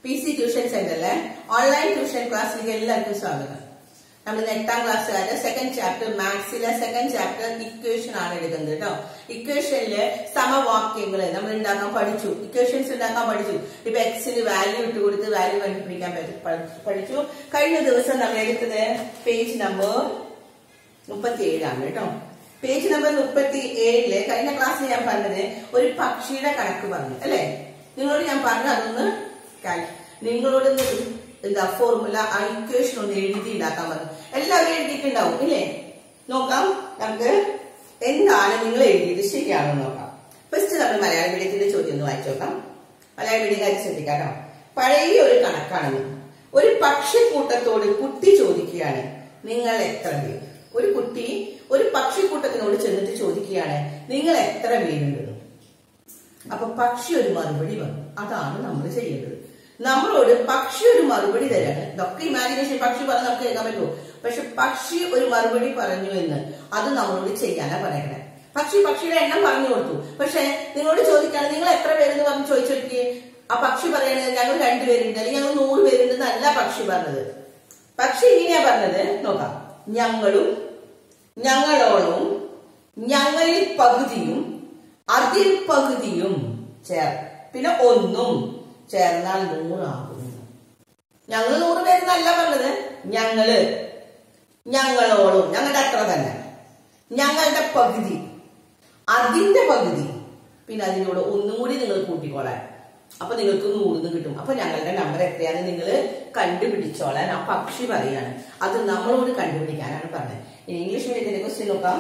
P C tuition സെന്ററിലെ online tuition ക്ലാസ്സിലേക്ക് എല്ലാവർക്കും സ്വാഗതം നമ്മൾ ഇന്ന് എട്ടാം ക്ലാസ്സുകാരുടെ സെക്കൻഡ് ചാപ്റ്റർ മാത്സിലെ സെക്കൻഡ് ചാപ്റ്റർ ഇക്വേഷൻ ആണ് എടുക്കുന്നത് കേട്ടോ ഇക്വേഷനില് സമവാക്യങ്ങൾ നമ്മൾ ഉണ്ടാക്കാൻ പഠിച്ചു ഇക്വേഷൻസ് ഉണ്ടാക്കാൻ പഠിച്ചു ഇപ്പൊ എക്സിന് വാല്യൂ ഇട്ട് കൊടുത്ത് വാല്യൂ കണ്ടുപിടിക്കാൻ പറ്റി- പഠി- പഠിച്ചു കഴിഞ്ഞ ദിവസം നമ്മൾ എടുത്തത് പേജ് നമ്പർ മുപ്പത്തി ഏഴാണ് കേട്ടോ പേജ് നമ്പർ മുപ്പത്തി ഏഴില് കഴിഞ്ഞ ക്ലാസ്സിൽ ഞാൻ പറഞ്ഞത് ഒരു പക്ഷിയുടെ കണക്ക് പറഞ്ഞു അല്ലെ നിങ്ങളോട് ഞാൻ പറഞ്ഞു അതൊന്ന് കാ- നിങ്ങളോട് ഒന്ന് എന്താ ഫോർമുല ആ ഇക്വേഷൻ ഒന്ന് എഴുതി ഉണ്ടാക്കാൻ പറഞ്ഞു എല്ലാവരും എഴുതിയിട്ടുണ്ടാവും ഇല്ലേ നോക്കാം നമുക്ക് എന്താണ് നിങ്ങൾ എഴുതിയത് ശരിയാണോ എന്ന് നോക്കാം ഫസ്റ്റ് നമ്മൾ മലയാള മീഡിയത്തിന്റെ ചോദ്യം ഒന്ന് വായിച്ചു നോക്കാം മലയാള മീഡിയം കാര്യം ശ്രദ്ധിക്കാം കേട്ടോ പഴയ ഒരു കണക്കാണെന്ന് ഒരു പക്ഷിക്കൂട്ടത്തോട് കുട്ടി ചോദിക്കുകയാണ് നിങ്ങൾ എത്ര പേര് ഒരു കുട്ടി ഒരു പക്ഷിക്കൂട്ടത്തിനോട് ചെന്നിട്ട് ചോദിക്കുകയാണ് നിങ്ങൾ എത്ര പേരുണ്ടെന്ന് അപ്പൊ പക്ഷി ഒരു മറുപടി വന്നു അതാണ് നമ്മൾ ചെയ്യേണ്ടത് നമ്മളോട് പക്ഷി ഒരു മറുപടി തരാണ് ഇതൊക്കെ ഇമാജിനേഷൻ പക്ഷി പറഞ്ഞ് നമുക്ക് കേൾക്കാൻ പറ്റുമോ പക്ഷെ പക്ഷി ഒരു മറുപടി പറഞ്ഞു എന്ന് അത് നമ്മളോട് ചെയ്യാനാ പറയണേ പക്ഷി പക്ഷിയുടെ എണ്ണം പറഞ്ഞു കൊടുത്തു പക്ഷെ നിങ്ങളോട് ചോദിക്കാണ് നിങ്ങൾ എത്ര പേരെന്ന് പറഞ്ഞ് ചോദിച്ചു നോക്കിയേ ആ പക്ഷി പറയണത് ഞങ്ങൾ രണ്ടുപേരുണ്ട് അല്ലെങ്കിൽ ഞങ്ങൾ നൂറ് പേരുണ്ട് എന്നല്ല പക്ഷി പറഞ്ഞത് പക്ഷി ഇങ്ങനെയാ പറഞ്ഞത് നോക്കാം ഞങ്ങളും ഞങ്ങളോളവും ഞങ്ങളിൽ പകുതിയും അതിൽ പകുതിയും ചേർ പിന്നെ ഒന്നും ചേർന്നാൽ നൂറാകുന്നു ഞങ്ങൾ നൂറ് പേരെന്നല്ല പറഞ്ഞത് ഞങ്ങള് ഞങ്ങളോളും ഞങ്ങളുടെ അത്ര തന്നെ ഞങ്ങളുടെ പകുതി അതിന്റെ പകുതി പിന്നെ അതിനോട് ഒന്നും കൂടി നിങ്ങൾ കൂട്ടിക്കോളാൻ അപ്പൊ നിങ്ങൾക്ക് നൂറിന്ന് കിട്ടും അപ്പൊ ഞങ്ങളുടെ നമ്പർ എത്രയാണ് നിങ്ങൾ കണ്ടുപിടിച്ചോളാൻ ആ പക്ഷി പറയാണ് അത് നമ്മളോട് കണ്ടുപിടിക്കാനാണ് പറഞ്ഞത് ഇനി ഇംഗ്ലീഷ് മീഡിയത്തിന്റെ ക്വസ്റ്റ്യൻ നോക്കാം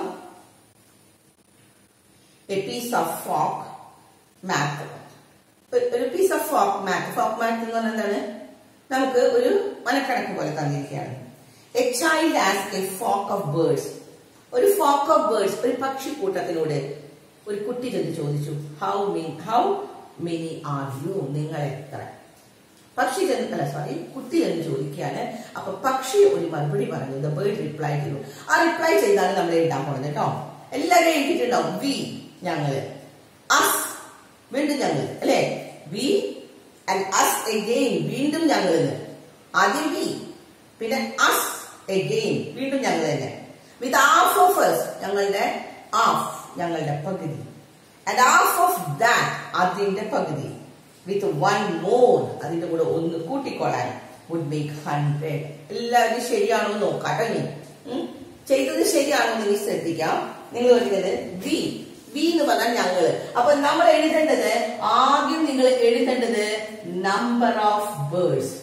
a piece of folk math ഒരു piece of folk math folk math എന്ന് പറഞ്ഞാൽ എന്താണ് നമുക്ക് ഒരു മനക്കണക്ക് പോലെ തന്നിരിക്കുകയാണ് a child as a flock of birds ഒരു ഫോക്ക് ഓഫ് ബേർഡ്സ് ഒരു പക്ഷിക്കൂട്ടത്തിനോട് ഒരു കുട്ടി ചെന്ന് ചോദിച്ചു how mean how many are you നിങ്ങൾ എത്ര പക്ഷി ചെന്ന് അല്ല സോറി കുട്ടി എന്ന് ചോദിക്കുകയാണ് അപ്പൊ പക്ഷി ഒരു മറുപടി പറഞ്ഞു ദ ബേർഡ് റിപ്ലൈ ചെയ്തു ആ റിപ്ലൈ ചെയ്താണ് നമ്മൾ എഴുതാൻ പോകുന്നത് കേട്ടോ എല്ലാവരും എഴുതിയിട്ടുണ്ടാവും വി ഞങ്ങള് അസ് വീണ്ടും ഞങ്ങൾ അല്ലെ വി ആൻഡ് അസ് എഗെയിൻ വീണ്ടും ഞങ്ങൾ എന്ന് ആദ്യം വി പിന്നെ അസ് എഗെയിൻ വീണ്ടും ഞങ്ങൾ തന്നെ വിത്ത് ഹാഫ് ഓഫ് us ഞങ്ങളുടെ ഹാഫ് ഞങ്ങളുടെ പകുതി ആൻഡ് ഹാഫ് ഓഫ് ദാറ്റ് അതിന്റെ പകുതി വിത്ത് വൺ മോർ അതിന്റെ കൂടെ ഒന്ന് കൂട്ടിക്കൊള്ളാൻ വുഡ് മേക്ക് ഹൺഡ്രഡ് എല്ലാവരും ശരിയാണോ എന്ന് നോക്കാട്ടോ നീ ഉം? ചെയ്തത് ശരിയാണോ എന്ന് നീ ശ്രദ്ധിക്കാം നിങ്ങൾ പറയുന്നത് വി വി എന്ന് പറഞ്ഞാൽ ഞങ്ങള് അപ്പൊ നമ്മൾ എഴുതേണ്ടത് ആദ്യം നിങ്ങൾ എഴുതേണ്ടത് നമ്പർ ഓഫ് ബേർഡ്സ്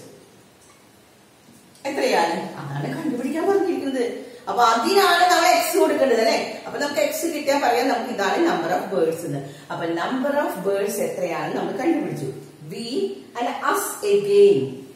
എത്രയാണ് അതാണ് കണ്ടുപിടിക്കാൻ പറഞ്ഞിരിക്കുന്നത് അപ്പൊ അതിനാണ് നമ്മൾ എക്സ് കൊടുക്കേണ്ടത് അല്ലെ അപ്പൊ നമുക്ക് എക്സ് കിട്ടിയാൽ പറയാം നമുക്ക് ഇതാണ് നമ്പർ ഓഫ് ബേർഡ്സ് എന്ന് അപ്പൊ നമ്പർ ഓഫ് ബേർഡ്സ് എത്രയാണ് നമ്മൾ കണ്ടുപിടിച്ചു we and us again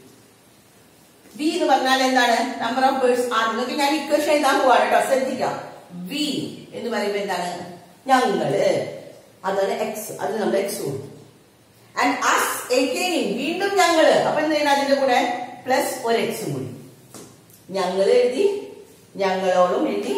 we എന്ന് പറഞ്ഞാൽ എന്താണ് നമ്പർ ഓഫ് ബേർഡ്സ് ആ നിങ്ങൾക്ക് ഞാൻ ഇക്വേഷൻ എഴുതാൻ പോവാണ് കേട്ടോ ശ്രദ്ധിക്കാം വി എന്ന് പറയുമ്പോൾ എന്താണ് ഞങ്ങള് അതാണ് എക്സ് അത് നമ്മൾ എക്സ് കൊടുത്തു ആൻഡ് അസ് എഗെയിൻ വീണ്ടും ഞങ്ങള് അപ്പൊ എന്താണ് അതിന്റെ കൂടെ പ്ലസ് ഒരു എക്സും കൂടി ഞങ്ങൾ എഴുതി ഞങ്ങളോടും എഴുതി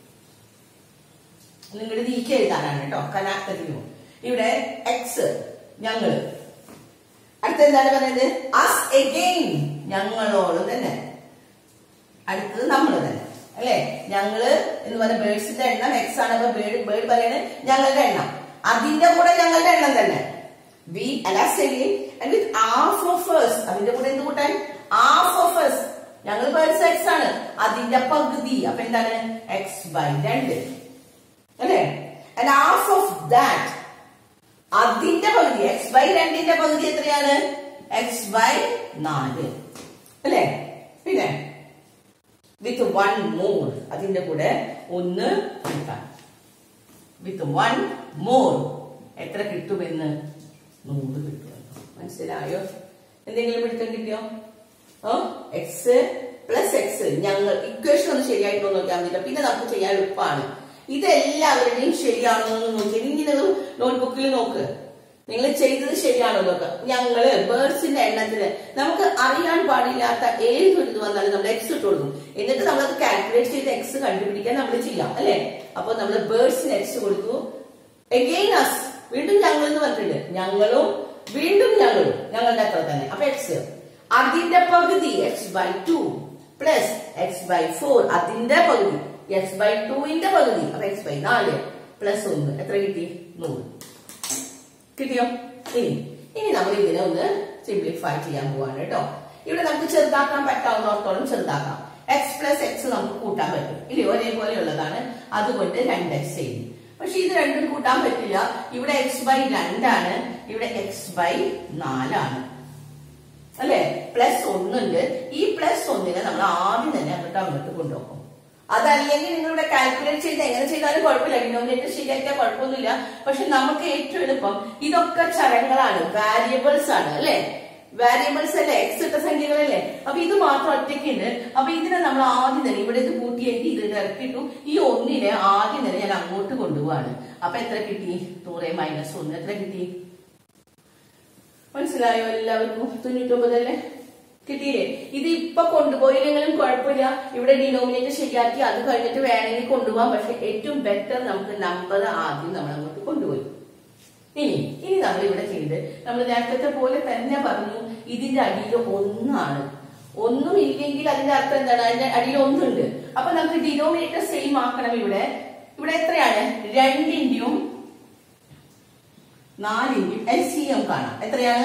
നിങ്ങളുടെ നീക്കി എഴുതാനാണ് കേട്ടോ കനാക്ടറിയും ഇവിടെ എക്സ് ഞങ്ങള് അടുത്ത എന്താണ് പറയുന്നത് അസ് എഗെയിൻ ഞങ്ങളോട് തന്നെ അടുത്തത് നമ്മൾ തന്നെ അല്ലെ ഞങ്ങള് എന്ന് പറഞ്ഞ ബേർഡ്സിന്റെ എണ്ണം എക്സ് ആണ് അപ്പൊ ബേർഡ് ബേർഡ് പറയുന്നത് ഞങ്ങളുടെ എണ്ണം അതിന്റെ കൂടെ ഞങ്ങളുടെ എണ്ണം തന്നെ we alas again and with half of us അതിന്റെ കൂടെ എന്ത് കൂട്ടാൻ ഹാഫ് ഓഫ് us ഞങ്ങൾ ബേർഡ്സ് എക്സ് ആണ് അതിന്റെ പകുതി അപ്പൊ എന്താണ് എക്സ് ബൈ രണ്ട് അല്ലേ ആൻഡ് ഹാഫ് ഓഫ് ദാറ്റ് അതിന്റെ പകുതി എക്സ് ബൈ രണ്ടിന്റെ പകുതി എത്രയാണ് എക്സ് ബൈ നാല് അല്ലേ പിന്നെ വിത്ത് വൺ മോർ അതിന്റെ കൂടെ ഒന്ന് കൂട്ടാൻ വിത്ത് വൺ മോർ എത്ര കിട്ടുമെന്ന് നൂറ് കിട്ടുമെന്ന് മനസ്സിലായോ എന്തെങ്കിലും പിടുത്തം കിട്ടിയോ ഓ എക്സ് പ്ലസ് എക്സ് ഞങ്ങൾ ഇക്വേഷൻ ഒന്ന് ശരിയായിട്ട് നോക്കാൻ പറ്റില്ല പിന്നെ നമുക്ക് ചെയ്യാൻ എളുപ്പമാണ് ഇതെല്ലാവരുടെയും ശരിയാണോ എന്ന് നോക്കി ഇങ്ങനെ നോട്ട്ബുക്കിൽ നോക്ക് നിങ്ങൾ ചെയ്തത് ശരിയാണോ നോക്കുക ഞങ്ങള് ബേർഡ്സിന്റെ എണ്ണത്തിന് നമുക്ക് അറിയാൻ പാടില്ലാത്ത ഏതൊരു ഇത് വന്നാലും നമ്മൾ എക്സ് ഇട്ട് കൊടുക്കും എന്നിട്ട് നമ്മളത് കാൽക്കുലേറ്റ് ചെയ്ത് എക്സ് കണ്ടുപിടിക്കാൻ നമ്മൾ ചെയ്യാം അല്ലെ അപ്പൊ നമ്മൾ ബേർഡ്സിന് എക്സ് കൊടുത്തു എഗെയിൻ അസ് വീണ്ടും ഞങ്ങൾ എന്ന് പറഞ്ഞിട്ടുണ്ട് ഞങ്ങളും വീണ്ടും ഞങ്ങളും ഞങ്ങളുടെ അത്ര തന്നെ അപ്പൊ എക്സ് അതിന്റെ പകുതി X by two plus X by four അതിന്റെ പകുതി എക്സ് ബൈ ടുവിന്റെ പകുതി അപ്പൊ എക്സ് ബൈ നാല് പ്ലസ് ഒന്ന് എത്ര കിട്ടി നൂറ് കിട്ടിയോ ഇനി ഇനി നമ്മൾ ഇതിനെ ഒന്ന് സിംപ്ലിഫൈ ചെയ്യാൻ പോവാണ് കേട്ടോ ഇവിടെ നമുക്ക് ചെറുതാക്കാൻ പറ്റാവുന്നിടത്തോളം ചെറുതാക്കാം എക്സ് പ്ലസ് എക്സ് നമുക്ക് കൂട്ടാൻ പറ്റും ഇല്ലേ ഒരേപോലെ ഉള്ളതാണ് അതുകൊണ്ട് രണ്ട് എക്സ് ചെയ്യും പക്ഷെ ഇത് രണ്ടും കൂട്ടാൻ പറ്റില്ല ഇവിടെ എക്സ് ബൈ രണ്ടാണ് ഇവിടെ എക്സ് ബൈ നാലാണ് അല്ലെ പ്ലസ് ഒന്നുണ്ട് ഈ പ്ലസ് ഒന്നിനെ നമ്മൾ ആദ്യം തന്നെ അങ്ങോട്ട് അങ്ങോട്ട് കൊണ്ടുപോകും അതല്ലെങ്കിൽ നിങ്ങളിവിടെ കാൽക്കുലേറ്റ് ചെയ്ത് എങ്ങനെ ചെയ്താലും കുഴപ്പമില്ല ഡിനോമിനേറ്റർ ശരിയാക്കിയാൽ കുഴപ്പമൊന്നുമില്ല പക്ഷെ നമുക്ക് ഏറ്റവും എളുപ്പം ഇതൊക്കെ ചരങ്ങളാണ് വാരിയബിൾസ് ആണ് അല്ലെ വാരിയബിൾസ് അല്ലേ എക്സ് ഇട്ട സംഖ്യകളല്ലേ അപ്പൊ ഇത് മാത്രം ഒറ്റയ്ക്കുണ്ട് അപ്പൊ ഇതിനെ നമ്മൾ ആദ്യം തന്നെ ഇവിടെ ഇത് കൂട്ടിയെങ്കിൽ ഇത് ഇറക്കിട്ടു ഈ ഒന്നിനെ ആദ്യം തന്നെ ഞാൻ അങ്ങോട്ട് കൊണ്ടുപോവാണ് അപ്പൊ എത്ര കിട്ടി നൂറ് മൈനസ് ഒന്ന് എത്ര കിട്ടി മനസ്സിലായോ എല്ലാവർക്കും തൊണ്ണൂറ്റൊമ്പതല്ലേ കിട്ടിയില്ലേ ഇത് ഇപ്പൊ കൊണ്ടുപോയില്ലെങ്കിലും കുഴപ്പമില്ല ഇവിടെ ഡിനോമിനേറ്റർ ശരിയാക്കി അത് കഴിഞ്ഞിട്ട് വേണമെങ്കിൽ കൊണ്ടുപോകാം പക്ഷെ ഏറ്റവും ബെറ്റർ നമുക്ക് നമ്പർ ആദ്യം നമ്മൾ അങ്ങോട്ട് കൊണ്ടുപോയി ഇനി ഇനി നമ്മൾ ഇവിടെ ചെയ്ത് നമ്മൾ നേരത്തെ പോലെ തന്നെ പറഞ്ഞു ഇതിന്റെ അടിയിൽ ഒന്നാണ് ഒന്നും ഇല്ലെങ്കിൽ അതിന്റെ അർത്ഥം എന്താണ് അതിന്റെ അടിയിൽ ഒന്നുണ്ട് അപ്പൊ നമുക്ക് ഡിനോമിനേറ്റർ സെയിം ആക്കണം ഇവിടെ ഇവിടെ എത്രയാണ് രണ്ടിന്റെയും നാലിന്റെയും എൽ സി എം കാണാം എത്രയാണ്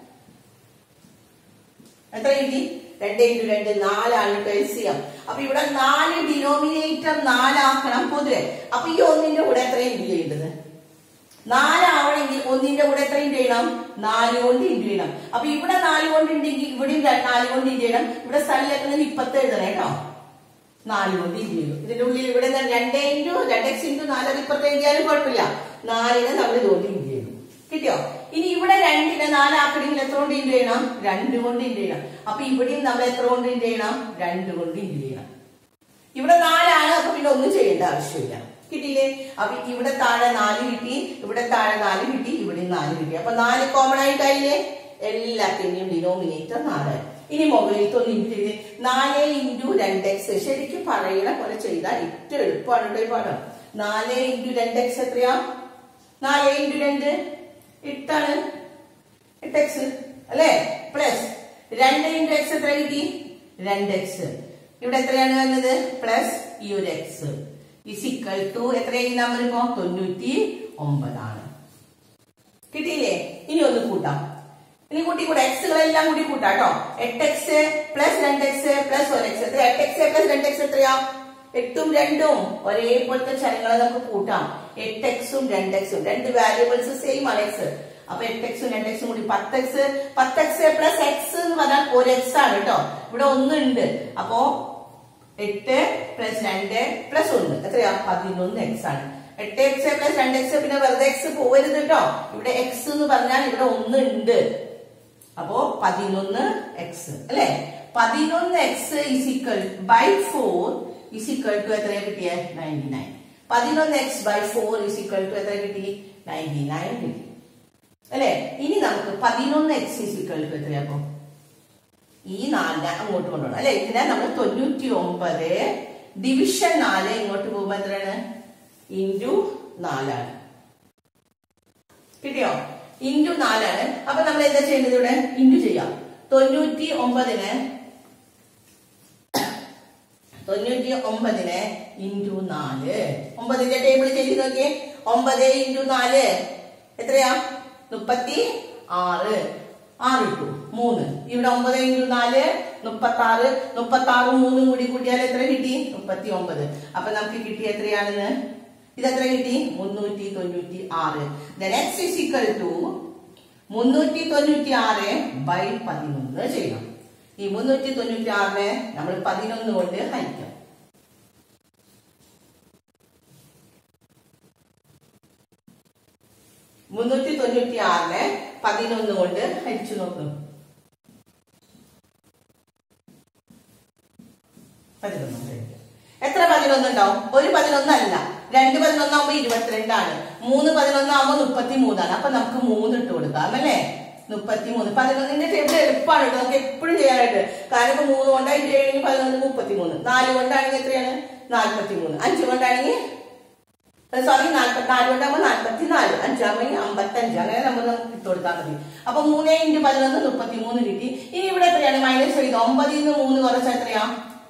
എത്ര കിട്ടി രണ്ട് ഇൻറ്റു രണ്ട് നാലാണ് എൽ സി എം അപ്പൊ ഇവിടെ നാല് ഡിനോമിനേറ്റർ നാലാക്കണം പൊതുവെ അപ്പൊ ഈ ഒന്നിന്റെ കൂടെ എത്ര ഇൻറ്റു ചെയ്യേണ്ടത് നാലാവണമെങ്കിൽ ഒന്നിന്റെ കൂടെ എത്ര ഇൻറ്റു ചെയ്യണം നാല് കൊണ്ട് ഇൻറ്റു ചെയ്യണം അപ്പൊ ഇവിടെ നാല് കൊണ്ട് ഉണ്ടെങ്കിൽ ഇവിടെയും ര- നാല് കൊണ്ട് ഇൻറ്റു ചെയ്യണം ഇവിടെ സ്ഥലത്തിന് ഇപ്പത്ത് എഴുതണം കേട്ടോ നാല് കൊണ്ട് ഇൻറ്റു ചെയ്യും ഇതിന്റെ ഉള്ളിൽ ഇവിടെ നിന്ന് രണ്ട് ഇൻറ്റു രണ്ട് എക്സ് ഇൻറ്റു നാല് ഇപ്പത്ത് എഴുതിയാലും കുഴപ്പമില്ല നാലിനെ നമ്മൾ ഇതുകൊണ്ട് ഇൻറ്റു ചെയ്യും കിട്ടിയോ ഇനി ഇവിടെ രണ്ടിനെ നാലാക്കണമെങ്കിൽ എത്ര കൊണ്ട് ഇൻറ്റു ചെയ്യണം രണ്ട് കൊണ്ട് ഇൻറ്റു ചെയ്യണം അപ്പൊ ഇവിടെയും നമ്മൾ എത്ര കൊണ്ട് ഇൻറ്റു ചെയ്യണം രണ്ട് കൊണ്ട് ഇൻറ്റു ചെയ്യണം ഇവിടെ നാലാണ് അപ്പൊ പിന്നെ ഒന്നും ചെയ്യേണ്ട ആവശ്യമില്ല കിട്ടിയില്ലേ അപ്പൊ ഇവിടെ താഴെ നാല് കിട്ടി ഇവിടെ താഴെ നാല് കിട്ടി ഇവിടെ നാല് കിട്ടി അപ്പൊ നാല് കോമൺ ആയിട്ടായില്ലേ എല്ലാത്തിന്റെയും ഡിനോമിനേറ്റർ നാല് ഇനി മുകളിലത്തെ ഒന്ന് ഇൻറ്റു ചെയ്ത് നാല് ഇൻറ്റു രണ്ട് എക്സ് ശരിക്കും പറയണ പോലെ ചെയ്താൽ ഏറ്റവും എളുപ്പമാണ് കേട്ടോ ഈ പാഠം നാല് ഇൻറ്റു രണ്ട് എക്സ് എത്രയാ നാല് ഇൻറ്റു രണ്ട് എട്ടാണ് എട്ട് എക്സ് അല്ലേ പ്ലസ് രണ്ട് ഇൻറ്റു എക്സ് എത്ര കിട്ടി രണ്ട് എക്സ് ഇവിടെ എത്രയാണ് വരുന്നത് പ്ലസ് ഈ ഒരു എക്സ് ഇസിക്കൽ ടു എത്രയായി നമ്പർ ഇപ്പോ തൊണ്ണൂറ്റി ഒമ്പതാണ് കിട്ടിയില്ലേ ഇനി ഒന്ന് കൂട്ടാം ഇനി കൂട്ടി കൂടെ എക്സുകളെല്ലാം കൂടി കൂട്ടാം കേട്ടോ എട്ട് എക്സ് പ്ലസ് രണ്ട് എക്സ് പ്ലസ് ഒരു എക്സ് എത്ര എട്ട് എക്സ് പ്ലസ് രണ്ട് എക്സ് എത്രയാ എട്ടും രണ്ടും ഒരേപോലത്തെ ചരങ്ങളെ നമുക്ക് കൂട്ടാം എട്ട് എക്സും രണ്ട് എക്സും രണ്ട് വാരിയബിൾസ് സെയിം ആണ് എക്സ് അപ്പൊ എട്ട് എക്സും രണ്ട് എക്സും കൂടി പത്ത് എക്സ് പത്ത് എക്സ് പ്ലസ് എക്സ് എന്ന് പറഞ്ഞാൽ ഒരു എക്സ് ആണ് കേട്ടോ ഇവിടെ ഒന്നുണ്ട് അപ്പോ എട്ട് പ്ലസ് രണ്ട് പ്ലസ് ഒന്ന് എത്രയാ പതിനൊന്ന് എക്സ് ആണ് എട്ട് എക്സ് പ്ലസ് രണ്ട് എക്സ് പിന്നെ വെറുതെ എക്സ് പോകരുത് കേട്ടോ ഇവിടെ എക്സ് എന്ന് പറഞ്ഞാൽ ഇവിടെ ഒന്ന് ഉണ്ട് അപ്പോ പതിനൊന്ന് എക്സ് അല്ലെ പതിനൊന്ന് X is equal by four is equal to എത്രയാ കിട്ടിയ നയൻറ്റി നയൻ പതിനൊന്ന് X by four is equal to എത്ര കിട്ടി നയൻറ്റി നയൻ കിട്ടി അല്ലെ ഇനി നമുക്ക് പതിനൊന്ന് എക്സ് ഇസിക്വൽ ടു എത്രയാ അപ്പൊ ഈ നാലിനെ അങ്ങോട്ട് കൊണ്ടുപോകണം അല്ലെ ഇതിനെ നമ്മൾ തൊണ്ണൂറ്റി ഒമ്പത് ഡിവിഷൻ നാല് ഇങ്ങോട്ട് പോകുമ്പോ എത്രയാണ് ഇൻറ്റു നാലാണ് കിട്ടിയോ ഇൻറ്റു നാലാണ് അപ്പൊ നമ്മൾ എന്താ ചെയ്യേണ്ടത് ഇവിടെ ഇൻറ്റു ചെയ്യാം തൊണ്ണൂറ്റി ഒമ്പതിന് തൊണ്ണൂറ്റി ഒമ്പതിന് ഇൻറ്റു നാല് ഒമ്പതിന്റെ ടേബിൾ ചെയ്ത് നോക്കിയേ ഒമ്പത് ഇൻറ്റു നാല് എത്രയാ മുപ്പത്തി ആറ് ആറ് ഇട്ടു മൂന്ന് ഇവിടെ ഒമ്പത് ഇൻറ്റു നാല് മുപ്പത്തി ആറ് മുപ്പത്തി ആറും മൂന്നും കൂടി കൂട്ടിയാൽ എത്ര കിട്ടി മുപ്പത്തി ഒമ്പത് അപ്പൊ നമുക്ക് കിട്ടി എത്രയാണെന്ന് ഇതെത്ര കിട്ടി മുന്നൂറ്റി തൊണ്ണൂറ്റി ആറ് നെക്സ്റ്റ് ഇസ് ഈക്വൽ ടു മുന്നൂറ്റി തൊണ്ണൂറ്റി ആറ് ബൈ പതിനൊന്ന് ചെയ്യണം ഈ മുന്നൂറ്റി തൊണ്ണൂറ്റി ആറിനെ നമ്മൾ പതിനൊന്ന് കൊണ്ട് ഹരിക്കാം മുന്നൂറ്റി തൊണ്ണൂറ്റി ആറിനെ പതിനൊന്ന് കൊണ്ട് ഹരിച്ചു നോക്കും പതിനൊന്ന് ഹരിക്കാം. എത്ര പതിനൊന്ന് ഉണ്ടാവും ഒരു പതിനൊന്നല്ല രണ്ട് പതിനൊന്നാകുമ്പോ ഇരുപത്തിരണ്ടാണ് മൂന്ന് പതിനൊന്നാകുമ്പോ മുപ്പത്തി മൂന്നാണ് അപ്പൊ നമുക്ക് മൂന്ന് ഇട്ട് കൊടുക്കാം അല്ലേ മുപ്പത്തി മൂന്ന് പതിനൊന്നിന്റെ ടേബിൾ എളുപ്പമാണ് കേട്ടോ നമുക്ക് എപ്പോഴും ചെയ്യാനായിട്ട് കാരണം ഇപ്പൊ മൂന്ന് കൊണ്ടായിട്ട് ഏഴ് പതിനൊന്ന് മുപ്പത്തി മൂന്ന് നാല് കൊണ്ടാണെങ്കിൽ എത്രയാണ് നാൽപ്പത്തി മൂന്ന് അഞ്ച് കൊണ്ടാണെങ്കിൽ സോറി നാൽപ്പത്തിനാല് കൊണ്ടാകുമ്പോൾ നാൽപ്പത്തിനാല് അഞ്ചാമണി അമ്പത്തഞ്ച് അങ്ങനെ നമ്മൾ ഇട്ട് കൊടുത്താൽ മതി അപ്പൊ മൂന്ന് ഇൻറ്റു പതിനൊന്ന് മുപ്പത്തി മൂന്ന് കിട്ടി ഇനി ഇവിടെ എത്രയാണ് മൈനസ് ചെയ്ത് ഒമ്പതിൽ നിന്ന് മൂന്ന് കുറച്ച് എത്രയാ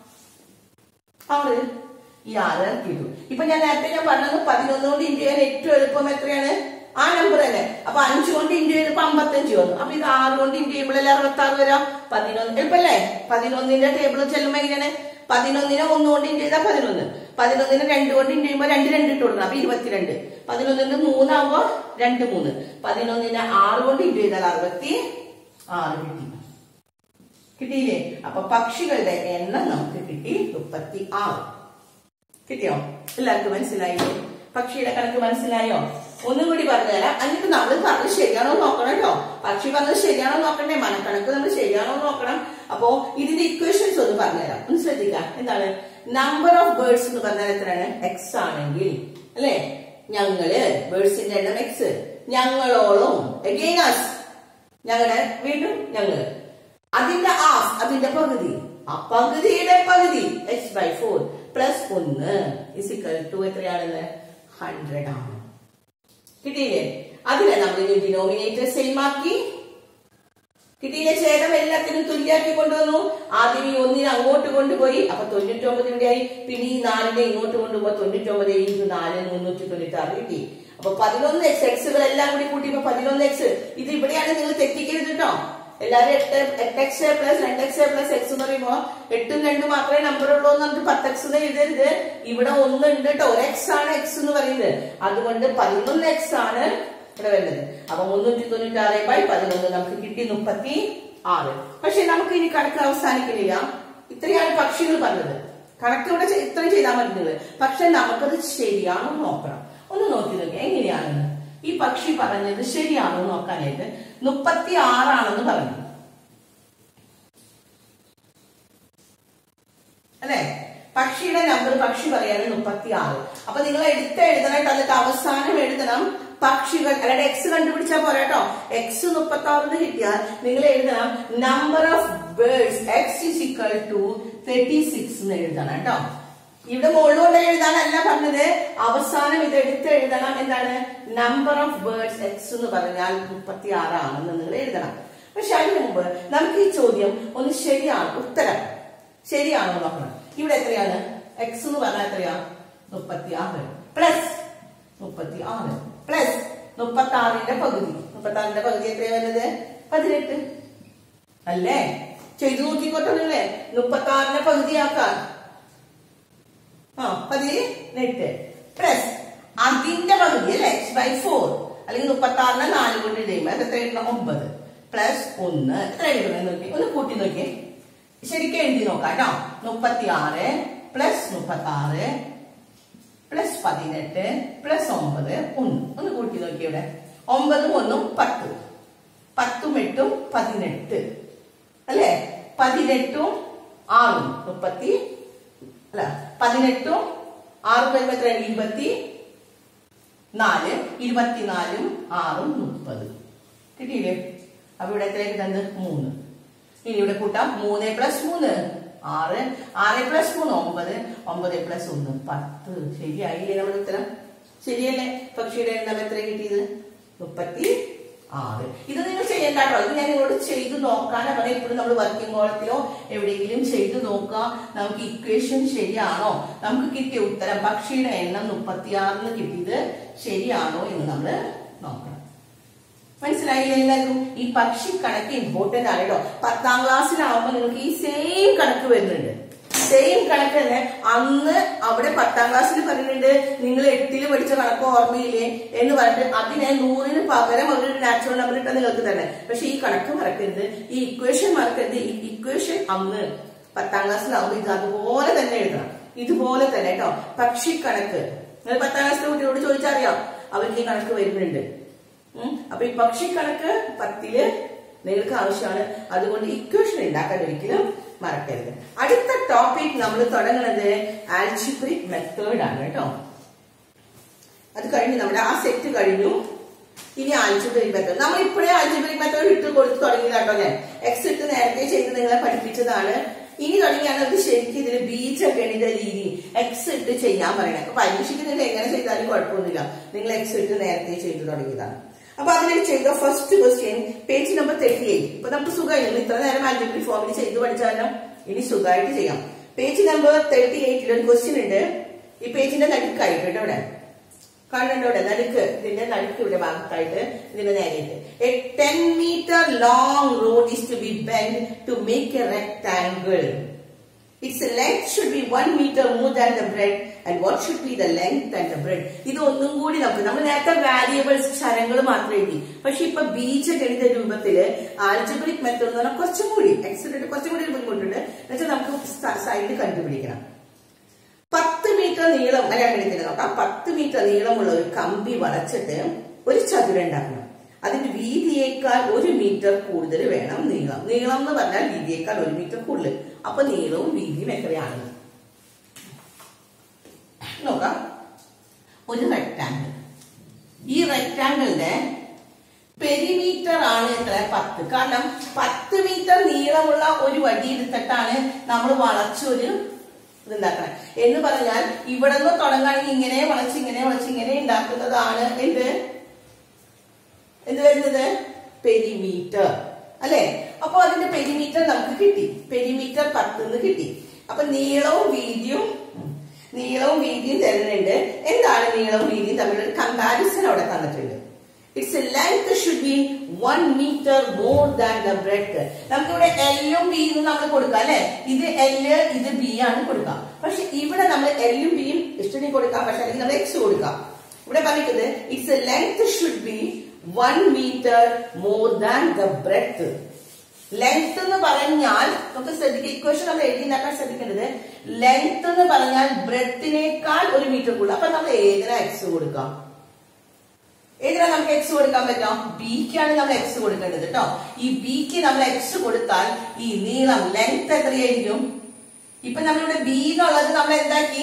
ആറ് ഈ ആറ് ഇറക്കിയിട്ടു ഇപ്പൊ ഞാൻ നേരത്തെ ഞാൻ പറഞ്ഞത് പതിനൊന്ന് കൊണ്ട് ഇൻറ്റു ചെയ്യാൻ ഏറ്റവും എളുപ്പം എത്രയാണ് ആ നമ്പർ തന്നെ അപ്പൊ അഞ്ച് കൊണ്ട് ഇൻറ്റു ചെയ്തപ്പോ അമ്പത്തഞ്ച് വന്നു അപ്പൊ ഇത് ആറ് കൊണ്ട് ഇൻറ്റു ചെയ്യുമ്പോഴല്ലേ അറുപത്തി ആറ് വരാം പതിനൊന്ന് എളുപ്പല്ലേ പതിനൊന്നിന്റെ ടേബിൾ ചെല്ലുമ്പോ എങ്ങനെയാണ് പതിനൊന്നിനെ ഒന്ന് കൊണ്ട് ഇൻറ്റു ചെയ്താൽ പതിനൊന്ന് പതിനൊന്നിന് രണ്ട് കൊണ്ട് ഇൻറ്റു ചെയ്യുമ്പോൾ രണ്ട് രണ്ട് ഇട്ട് കൊടുക്കണം അപ്പൊ ഇരുപത്തിരണ്ട് പതിനൊന്നിന് മൂന്നാകുമ്പോ രണ്ട് മൂന്ന് പതിനൊന്നിന് ആറ് കൊണ്ട് ഇൻറ്റു ചെയ്താൽ അറുപത്തി ആറ് കിട്ടി കിട്ടിയില്ലേ അപ്പൊ പക്ഷികളുടെ എണ്ണം നമുക്ക് കിട്ടി മുപ്പത്തി ആറ് കിട്ടിയോ എല്ലാവർക്കും മനസ്സിലായില്ലേ പക്ഷിയുടെ കണക്ക് മനസ്സിലായോ ഒന്നും കൂടി പറഞ്ഞുതരാം എന്നിട്ട് നമ്മൾ പറഞ്ഞത് ശരിയാണോ എന്ന് നോക്കണം കേട്ടോ പക്ഷി പറഞ്ഞത് ശരിയാണോ എന്ന് നോക്കണ്ടേ മനക്കണക്ക് നമ്മൾ ശരിയാണോ എന്ന് നോക്കണം അപ്പോ ഇതിന്റെ ഇക്വേഷൻസ് ഒന്ന് പറഞ്ഞുതരാം ഒന്ന് ശ്രദ്ധിക്കാം എന്താണ് നമ്പർ ഓഫ് ബേർഡ്സ് എന്ന് പറഞ്ഞാൽ എത്രയാണ് എക്സ് ആണെങ്കിൽ അല്ലെ ഞങ്ങള് ബേർഡ്സിന്റെ എണ്ണം എക്സ് ഞങ്ങളോളം എഗെയിനാസ് ഞങ്ങളുടെ വീണ്ടും ഞങ്ങള് അതിന്റെ ഹാഫ് അതിന്റെ പകുതി ആ പകുതിയുടെ പകുതി എക്സ് ബൈ ഫോർ പ്ലസ് ഒന്ന് ഇസിക്കൽ ടു എത്രയാണെന്ന് ഹൺഡ്രഡ് ആണ് കിട്ടിയില്ലേ അതിനെ നമ്മൾ ഡിനോമിനേറ്റർ സെയിം ആക്കി കിട്ടിയില്ലേ ഛേദം എല്ലാത്തിനും തുല്യാക്കി കൊണ്ടുവന്നു ആദ്യം ഈ ഒന്നിനെ അങ്ങോട്ട് കൊണ്ടുപോയി അപ്പൊ തൊണ്ണൂറ്റൊമ്പത് ഇവിടെയായി പിന്നെ ഈ നാലിനെ ഇങ്ങോട്ട് കൊണ്ടുപോകുമ്പോ തൊണ്ണൂറ്റൊമ്പത് ഇൻറ്റു നാല് മുന്നൂറ്റി തൊണ്ണൂറ്റി ആറ് കിട്ടി അപ്പൊ പതിനൊന്ന് എക്സ് എക്സുകൾ എല്ലാം കൂടി കൂട്ടിയപ്പോ പതിനൊന്ന് എക്സ് ഇത് ഇവിടെയാണ് നിങ്ങൾ തെറ്റിക്കരുത് കേട്ടോ എല്ലാവരും എട്ട് എട്ട് എക്സ് പ്ലസ് രണ്ട് എക്സ് പ്ലസ് എക്സ് എന്ന് പറയുമ്പോ എട്ടും രണ്ടും മാത്രമേ നമ്പർ ഉള്ളൂ എന്ന് പറഞ്ഞിട്ട് പത്ത് എക്സ് എന്ന് എഴുതരുത് ഇവിടെ ഒന്ന് ഉണ്ട് കേട്ടോ ഒരു എക്സ് ആണ് എക്സ് എന്ന് പറയുന്നത് അതുകൊണ്ട് പതിനൊന്ന് എക്സ് ആണ് ഇവിടെ വരുന്നത് അപ്പൊ മുന്നൂറ്റി തൊണ്ണൂറ്റി ആറ് ബൈ പതിനൊന്ന് നമുക്ക് കിട്ടി മുപ്പത്തി ആറ് പക്ഷെ നമുക്ക് ഇനി കണക്ക് അവസാനിക്കുന്നില്ല ഇത്രയാണ് പക്ഷികൾ പറഞ്ഞത് കണക്ക് ഇവിടെ ചെ- ഇത്രയും ചെയ്താൽ മതി പക്ഷെ നമുക്കത് ശരിയാണോ നോക്കണം ഒന്ന് നോക്കി നോക്കിയാൽ എങ്ങനെയാണെന്ന് ഈ പക്ഷി പറഞ്ഞത് ശരിയാണോ എന്ന് നോക്കാനായിട്ട് മുപ്പത്തി ആറാണെന്ന് പറഞ്ഞു അല്ലെ പക്ഷിയുടെ നമ്പർ പക്ഷി പറയാണ് മുപ്പത്തി ആറ് അപ്പൊ നിങ്ങൾ എടുത്ത് എഴുതണം എന്നിട്ട് അവസാനം എഴുതണം പക്ഷികൾ അല്ലാതെ എക്സ് കണ്ടുപിടിച്ചാൽ പോരാ കേട്ടോ എക്സ് മുപ്പത്തി ആറിന് കിട്ടിയാൽ നിങ്ങൾ എഴുതണം number of birds X is equal to thirty six എന്ന് എഴുതണം കേട്ടോ ഇവിടെ മുകളിലൂടെ എഴുതാനല്ല പറഞ്ഞത് അവസാനം ഇത് എടുത്ത് എഴുതണം എന്താണ് നമ്പർ ഓഫ് ബേർഡ്സ് എക്സ് എന്ന് പറഞ്ഞാൽ മുപ്പത്തി ആറാണെന്ന് നിങ്ങൾ എഴുതണം പക്ഷെ അതിന് മുമ്പ് നമുക്ക് ഈ ചോദ്യം ഒന്ന് ശരിയാണ് ഉത്തരം ശരിയാണോ എന്ന് നോക്കണം ഇവിടെ എത്രയാണ് എക്സ് എന്ന് പറഞ്ഞാൽ എത്രയാ മുപ്പത്തി ആറ് പ്ലസ് മുപ്പത്തി ആറ് പ്ലസ് മുപ്പത്തി ആറിന്റെ പകുതി മുപ്പത്തി ആറിന്റെ പകുതി എത്രയാ വരുന്നത് പതിനെട്ട് അല്ലേ ചെയ്തു നോക്കിക്കോട്ടെ മുപ്പത്തി ആറിന്റെ പകുതിയാക്കാൻ ആ പതിനെട്ട് പ്ലസ് അതിന്റെ പകുതി അല്ലെ എക്സ് ബൈ ഫോർ അല്ലെങ്കിൽ മുപ്പത്തി ആറിനെ നാല് കൊണ്ട് ഇടുമ്പോൾ അത് എത്ര എഴുതണം ഒമ്പത് പ്ലസ് ഒന്ന് എത്ര എഴുതണം നോക്കി ഒന്ന് കൂട്ടി നോക്കി ശരിക്കും എഴുതി നോക്കാം കേട്ടോ മുപ്പത്തി ആറ് പ്ലസ് മുപ്പത്തി ആറ് പ്ലസ് പതിനെട്ട് പ്ലസ് ഒമ്പത് ഒന്ന് ഒന്ന് കൂട്ടി നോക്കി ഇവിടെ ഒമ്പതും ഒന്നും പത്ത് പത്തും എട്ടും പതിനെട്ട് അല്ലേ പതിനെട്ടും ആറും മുപ്പത്തി അല്ല പതിനെട്ടും ആറും വരുമ്പോ എത്ര ഇരുപത്തി നാല് ഇരുപത്തിനാലും ആറും മുപ്പത് കിട്ടിയില്ലേ അപ്പൊ ഇവിടെ എത്ര കിട്ടുന്നത് മൂന്ന് ഇനി ഇവിടെ കൂട്ടാം മൂന്ന് പ്ലസ് മൂന്ന് ആറ് ആറ് പ്ലസ് മൂന്ന് ഒമ്പത് ഒമ്പത് പ്ലസ് ഒന്ന് പത്ത് ശരിയായില്ലേ നമ്മുടെ ഉത്തരം ശരിയല്ലേ പക്ഷിയുടെ എണ്ണം എത്ര കിട്ടിയത് മുപ്പത്തി ആറ് ഇത് നിങ്ങൾ ചെയ്യണ്ട കേട്ടോ ഇത് ഞാൻ നിങ്ങളോട് ചെയ്തു നോക്കാനാണ് പറയാം ഇപ്പോഴും നമ്മൾ വർക്കിംഗ് കോളത്തിലോ എവിടെയെങ്കിലും ചെയ്തു നോക്കുക നമുക്ക് ഇക്വേഷൻ ശരിയാണോ നമുക്ക് കിട്ടിയ ഉത്തരം പക്ഷിയുടെ എണ്ണം മുപ്പത്തിയാറിന് കിട്ടിയത് ശരിയാണോ എന്ന് നമ്മൾ നോക്കണം മനസ്സിലായില്ലേ എല്ലാവർക്കും ഈ പക്ഷി കണക്ക് ഇമ്പോർട്ടന്റ് ആണ് കേട്ടോ പത്താം ക്ലാസ്സിലാവുമ്പോൾ നിങ്ങൾക്ക് ഈ സെയിം കണക്ക് വരുന്നുണ്ട് സെയിം കണക്ക് തന്നെ അന്ന് അവിടെ പത്താം ക്ലാസ്സിൽ പറയുന്നുണ്ട് നിങ്ങൾ എട്ടില് പഠിച്ച കണക്ക് ഓർമ്മയില്ലേ എന്ന് പറഞ്ഞിട്ട് അതിനെ നൂറിന് പകരം ഒരു നാച്ചുറൽ നമ്പർ ഇട്ടാൽ നിങ്ങൾക്ക് തന്നെ പക്ഷെ ഈ കണക്ക് മറക്കരുത് ഈ ഇക്വേഷൻ മറക്കരുത് ഈ ഇക്വേഷൻ അന്ന് പത്താം ക്ലാസ്സിലാവുമ്പോൾ ഇത് അതുപോലെ തന്നെ എഴുതണം ഇതുപോലെ തന്നെ കേട്ടോ പക്ഷി കണക്ക് നിങ്ങൾ പത്താം ക്ലാസ്സിലെ കുട്ടികളോട് ചോദിച്ചറിയാം അവർക്ക് ഈ കണക്ക് വരുന്നുണ്ട് ഉം. അപ്പൊ ഈ പക്ഷി കണക്ക് പത്തില് നിങ്ങൾക്ക് ആവശ്യമാണ് അതുകൊണ്ട് ഇക്വേഷൻ ഉണ്ടാക്കാൻ ഒരിക്കലും മറക്കരുത് അടുത്ത ടോപ്പിക് നമ്മൾ തുടങ്ങുന്നത് ആൽജിബ്രിക് മെത്തേഡ് ആണ് കേട്ടോ അത് കഴിഞ്ഞു നമ്മുടെ ആ സെറ്റ് കഴിഞ്ഞു ഇനി ആൽജിബ്രിക് മെത്തേഡ് നമ്മൾ ഇപ്പോഴേ ആൽജിബ്രിക് മെത്തേഡ് ഇട്ട് കൊടുത്ത് തുടങ്ങിയതാട്ടോ ഞാൻ എക്സ് ഇട്ട് നേരത്തെ ചെയ്ത് നിങ്ങളെ പഠിപ്പിച്ചതാണ് ഇനി തുടങ്ങിയാണ് അത് ശരിക്കും ഇതിന് ബീജഗണിത രീതി എക്സ് ഇട്ട് ചെയ്യാൻ പറയണേ അപ്പൊ പരീക്ഷയ്ക്ക് നിങ്ങൾ എങ്ങനെ ചെയ്താലും കുഴപ്പമൊന്നുമില്ല നിങ്ങൾ എക്സ് ഇട്ട് നേരത്തെ ചെയ്തു തുടങ്ങിയതാണ് അപ്പൊ അതിൽ ചെയ്ത first question page number thirty eight ഇപ്പൊ നമുക്ക് സുഖമായിരുന്നു ഇത്ര നേരം ആൽജിബ്രി ഫോമിൽ ചെയ്ത് പഠിച്ചാലോ ഇനി സുഖമായിട്ട് ചെയ്യാം പേജ് നമ്പർ തേർട്ടി എയ്റ്റിൽ ഒരു ക്വസ്റ്റ്യൻ ഉണ്ട് ഈ പേജിന്റെ നടുക്കായിട്ട് കേട്ടോ ഇവിടെ കാണുന്നുണ്ടോ ഇവിടെ നടുക്ക് ഇതിന്റെ നടുക്ക് ഇവിടെ ഭാഗത്തായിട്ട് ഇതിന്റെ നേരെയിട്ട് a ten metre long rod is to be bend to make a rectangle its length should be one metre more than the breadth and what should be the length and the breadth ഇത് ഒന്നും കൂടി നമുക്ക് നമ്മൾ നേരത്തെ variables ക്ഷരങ്ങൾ മാത്രം എഴുതി പക്ഷെ ഇപ്പൊ ബീജഗണിത രൂപത്തില് ആൽജബ്രിക് മെത്തേഡ് എന്ന് പറഞ്ഞാൽ കുറച്ചും കൂടി എക്സലന്റ് കുറച്ചും കൂടി ഒരു ബുദ്ധിമുട്ടുണ്ട് എന്നുവെച്ചാൽ നമുക്ക് സൈഡ് കണ്ടുപിടിക്കണം പത്ത് മീറ്റർ നീളം അല്ല അങ്ങനെ നോക്കാം പത്ത് മീറ്റർ നീളമുള്ള ഒരു കമ്പി വളച്ചിട്ട് ഒരു ചതുരം ഉണ്ടാക്കണം അതിന്റെ വീതിയേക്കാൾ ഒരു മീറ്റർ കൂടുതൽ വേണം നീളം നീളം എന്ന് പറഞ്ഞാൽ വീതിയേക്കാൾ ഒരു മീറ്റർ കൂടുതൽ അപ്പൊ നീളവും വീതിയും എത്രയാണ് നോക്കാം ഒരു റെക്ടാങ്കിൾ ഈ റെക്ടാങ്കിളിന്റെ പെരിമീറ്റർ ആണ് എത്ര പത്ത് കാരണം പത്ത് മീറ്റർ നീളമുള്ള ഒരു വടി എടുത്തിട്ടാണ് നമ്മൾ വളച്ചൊരു ഇതുണ്ടാക്കണം എന്ന് പറഞ്ഞാൽ ഇവിടെ നിന്ന് തുടങ്ങുകയാണെങ്കിൽ ഇങ്ങനെ വളച്ച് ഇങ്ങനെ വളച്ച് ഇങ്ങനെ ഉണ്ടാക്കുന്നതാണ് എന്ത് എന്ത് വരുന്നത് പെരിമീറ്റർ അല്ലെ അപ്പൊ അതിന്റെ പെരിമീറ്റർ നമുക്ക് കിട്ടി പെരിമീറ്റർ പത്ത് കിട്ടി അപ്പൊ നീളവും വീതിയും നീളവും വീതിയും തരുന്നുണ്ട് എന്താണ് നീളവും വീതിയും തമ്മിലുള്ള കമ്പാരിസൺ അവിടെ തന്നിട്ടുണ്ട് its length should be one metre more than the breadth നമുക്കിവിടെ എല്ലും ബിയും നമ്മൾ കൊടുക്കാം അല്ലെ ഇത് എല് ഇത് ബി ആണ് കൊടുക്കാം പക്ഷെ ഇവിടെ നമ്മൾ എല്ലും ബിയും ഇഷ്ടം കൊടുക്കാം പക്ഷെ അല്ലെങ്കിൽ നമ്മൾ എക്സ് കൊടുക്കാം ഇവിടെ പറഞ്ഞിരിക്കുന്നത് its length should be one metre more than the breadth length എന്ന് പറഞ്ഞാൽ നമുക്ക് ശ്രദ്ധിക്കുക ഇക്വേഷൻ നമ്മൾ എഴുതിണ്ടാക്കാൻ ശ്രദ്ധിക്കേണ്ടത് ലെങ്ത് എന്ന് പറഞ്ഞാൽ ബ്രെഡിനേക്കാൾ ഒരു മീറ്റർ കൂടുതൽ അപ്പൊ നമ്മൾ ഏതിനാ എക്സ് കൊടുക്കാം ഏതിനാ നമുക്ക് എക്സ് കൊടുക്കാൻ പറ്റാം ബിക്കാണ് നമ്മൾ എക്സ് കൊടുക്കേണ്ടത് കേട്ടോ ഈ ബിക്ക് നമ്മൾ എക്സ് കൊടുത്താൽ ഈ നീളം ലെങ്ത് എത്രയായിരിക്കും ഇപ്പൊ നമ്മളിവിടെ ബി എന്നുള്ളത് നമ്മൾ എന്താക്കി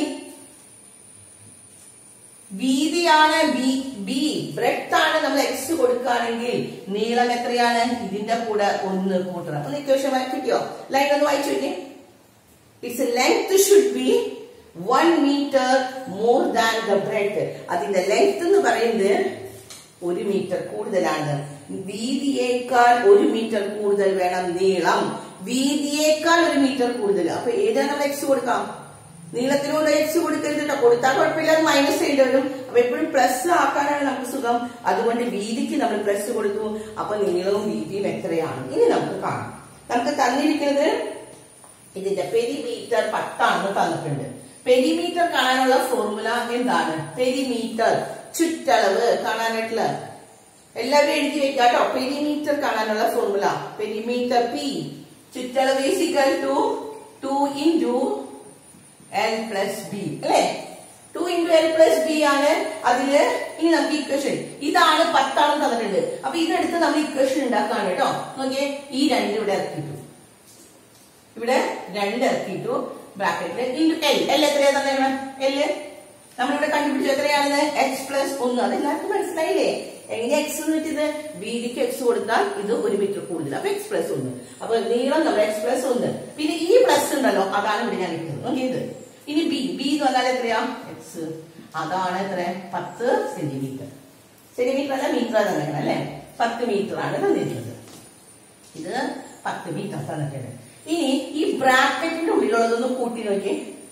വീതിയാണ് ബി ബി ബ്രെഡ് ആണ് നമ്മൾ എക്സ് കൊടുക്കുകയാണെങ്കിൽ നീളം എത്രയാണ് ഇതിന്റെ കൂടെ ഒന്ന് കൂട്ടണം ഒന്ന് ഇക്വേഷൻ കിട്ടിയോ ലൈൻ ഒന്ന് വായിച്ചു നോക്കി its length should be one metre more than the breadth അതിന്റെ ലെങ്ത് എന്ന് പറയുന്നത് ഒരു മീറ്റർ കൂടുതലാണ് വീതിയേക്കാൾ ഒരു മീറ്റർ കൂടുതൽ വേണം നീളം വീതിയേക്കാൾ ഒരു മീറ്റർ കൂടുതൽ അപ്പൊ ഏതാണ് നമ്മൾ എക്സ് കൊടുക്കാം നീളത്തിനോട് എക്സ് കൊടുക്കരുത് കേട്ടോ കൊടുത്താൽ കുഴപ്പമില്ല അത് മൈനസ് ചെയ്യേണ്ടി വരും അപ്പൊ എപ്പോഴും പ്ലസ് ആക്കാനാണ് നമുക്ക് സുഖം അതുകൊണ്ട് വീതിക്ക് നമ്മൾ പ്ലസ് കൊടുത്തു അപ്പൊ നീളവും വീതിയും എത്രയാണ് ഇനി നമുക്ക് കാണാം നമുക്ക് തന്നിരിക്കുന്നത് ഇതിന്റെ പെരിമീറ്റർ പത്താണെന്ന് തന്നിട്ടുണ്ട് പെരിമീറ്റർ കാണാനുള്ള ഫോർമുല എന്താണ് പെരിമീറ്റർ ചുറ്റളവ് കാണാനായിട്ടുള്ള എല്ലാവരും എഴുതി വെക്കുക കേട്ടോ പെരിമീറ്റർ കാണാനുള്ള ഫോർമുല പെരിമീറ്റർ പി ചുറ്റളവ് is equal to two into L plus B അല്ലെ two into L plus B ആണ് അതില് ഇനി നമുക്ക് ഇക്വേഷൻ ഇതാണ് പത്താണെന്ന് തന്നിട്ടുണ്ട് അപ്പൊ ഇതെടുത്ത് നമ്മൾ ഇക്വേഷൻ ഉണ്ടാക്കാണ് കേട്ടോ നോക്കിയേ ഈ രണ്ട് ഇവിടെ ഇറക്കിയിട്ടു ഇവിടെ രണ്ട് ഇറക്കിയിട്ടു ബ്രാക്കറ്റില് ഇൻറ്റു എൽ എൽ എത്രയാ തന്നെ എല് നമ്മളിവിടെ കണ്ടുപിടിച്ചു എത്രയാണെന്ന് എക്സ് പ്ലസ് ഒന്ന് അത് എല്ലാവർക്കും മനസ്സിലായില്ലേ എങ്ങനെ എക്സ് കിട്ടിയത് വീതിക്ക് എക്സ് കൊടുത്താൽ ഇത് ഒരു മീറ്റർ കൂടുതൽ അപ്പൊ എക്സ് പ്ലസ് ഒന്ന് അപ്പൊ നീളം നമ്മൾ എക്സ് പ്ലസ് ഒന്ന് പിന്നെ ഈ പ്ലസ് ഉണ്ടല്ലോ അതാണ് ഇവിടെ ഞാൻ ഇട്ടത് നോക്കിയത് ഇനി ബി ബി എന്ന് പറഞ്ഞാൽ എത്രയാ എക്സ് അതാണ് എത്ര പത്ത് സെന്റിമീറ്റർ സെന്റിമീറ്റർ അല്ല മീറ്റർ തന്നെയാണ് അല്ലെ പത്ത് മീറ്റർ ആണ് തന്നിരുന്നത് ഇത് പത്ത് മീറ്റർ തന്നിട്ടുണ്ട് ഇനി ഈ ബ്രാക്കറ്റിന്റെ ഉള്ളിലുള്ളതൊന്ന് കൂട്ടി നോക്കി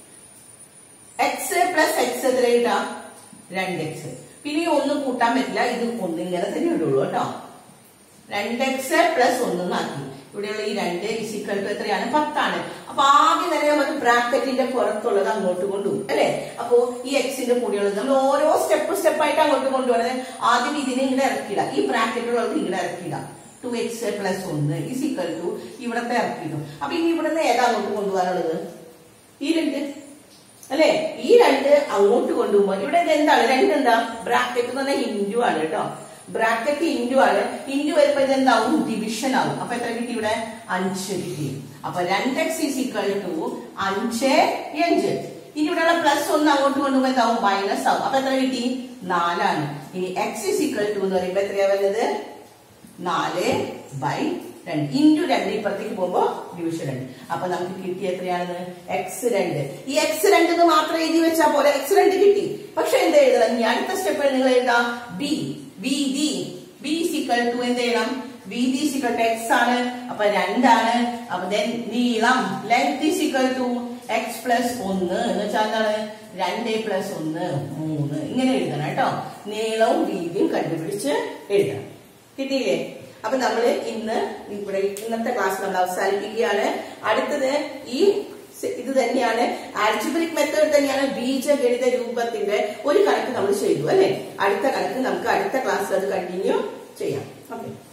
എക്സ് പ്ലസ് എക്സ് എത്ര കിട്ടാം രണ്ട് എക്സ് പിന്നെ ഈ ഒന്ന് കൂട്ടാൻ പറ്റില്ല ഇത് ഒന്ന് ഇങ്ങനെ തന്നെ ഇടുള്ളൂ കേട്ടോ രണ്ട് എക്സ് പ്ലസ് ഒന്നാക്കി ഇവിടെയുള്ള ഈ രണ്ട് ഇസിക്വൽ ടു എത്രയാണ് പത്താണ് അപ്പൊ ആദ്യം തന്നെ നമുക്ക് ബ്രാക്കറ്റിന്റെ പുറത്തുള്ളത് അങ്ങോട്ട് കൊണ്ടുപോകും അല്ലെ അപ്പോ ഈ എക്സിന്റെ കൂടെയുള്ളത് നമ്മൾ ഓരോ സ്റ്റെപ്പ് സ്റ്റെപ്പ് ആയിട്ട് അങ്ങോട്ട് കൊണ്ടുപോകണത് ആദ്യം ഇതിനെ ഇങ്ങനെ ഇറക്കിയില്ല ഈ ബ്രാക്കറ്റിലുള്ളത് ഇങ്ങനെ ഇറക്കിയില്ല ടു എക്സ് പ്ലസ് ഒന്ന് ഇസിക്വൽ ടു ഇവിടത്തെ ഇറക്കിയിട്ടു അപ്പൊ ഇനി ഇവിടുന്ന് ഏതാ അങ്ങോട്ട് കൊണ്ടുപോകാനുള്ളത് ഈ രണ്ട് അല്ലെ ഈ രണ്ട് അങ്ങോട്ട് കൊണ്ടുപോകുമ്പോൾ ഇവിടെ ഇത് എന്താണ് രണ്ട് എന്താ ബ്രാക്കറ്റ് എന്ന് പറഞ്ഞാൽ ഇൻഡു ആണ് കേട്ടോ ബ്രാക്കറ്റ് ഇൻഡു ആണ് ഇൻഡു വരുമ്പോ ഇത് എന്താവും ഡിവിഷൻ ആവും അപ്പൊ എത്ര കിട്ടി ഇവിടെ അഞ്ച് കിട്ടി അപ്പൊ രണ്ട് എക്സ് ഈസ് ഈക്വൽ ടു അഞ്ച് അഞ്ച് ഇനി ഇവിടെയുള്ള പ്ലസ് ഒന്ന് അങ്ങോട്ട് കൊണ്ടുപോകുമ്പോൾ എന്താവും മൈനസ് ആവും അപ്പൊ എത്ര കിട്ടി നാലാണ് ഇനി എക്സ് ഈസ് ഈക്വൽ ടു എന്ന് പറയുമ്പോ എത്രയാ വരുന്നത് നാല് ബൈ രണ്ട് ഇൻറ്റു രണ്ട് ഇപ്പുറത്തേക്ക് പോകുമ്പോ ഡിവിഷൻ രണ്ട് അപ്പൊ നമുക്ക് കിട്ടിയ എത്രയാണ് എക്സ് രണ്ട് ഈ എക്സ് രണ്ട് എന്ന് മാത്രം എഴുതി വെച്ചാൽ പോലെ എക്സ് രണ്ട് കിട്ടി പക്ഷെ എന്ത് എഴുതണം ഇനി അടുത്ത സ്റ്റെപ്പ് നിങ്ങൾ എഴുതാം B B D B equal to എന്ത് ചെയ്യണം B D equal to X ആണ് അപ്പൊ രണ്ടാണ് അപ്പൊ then നീളം length equal to X plus ഒന്ന് എന്ന് വെച്ചാൽ എന്താണ് രണ്ട് പ്ലസ് ഒന്ന് മൂന്ന് ഇങ്ങനെ എഴുതണം കേട്ടോ നീളവും വീതിയും കണ്ടുപിടിച്ച് എഴുതണം കിട്ടിയില്ലേ അപ്പൊ നമ്മള് ഇന്ന് ഇവിടെ ഇന്നത്തെ ക്ലാസ് നമ്മൾ അവസാനിപ്പിക്കുകയാണ് അടുത്തത് ഈ സ- ഇത് തന്നെയാണ് ആൽജിബ്രിക് മെത്തേഡ് തന്നെയാണ് ബീജഗണിത രൂപത്തിന്റെ ഒരു കണക്ക് നമ്മൾ ചെയ്തു അല്ലെ അടുത്ത കണക്ക് നമുക്ക് അടുത്ത ക്ലാസ്സിൽ അത് കണ്ടിന്യൂ ചെയ്യാം ഓക്കെ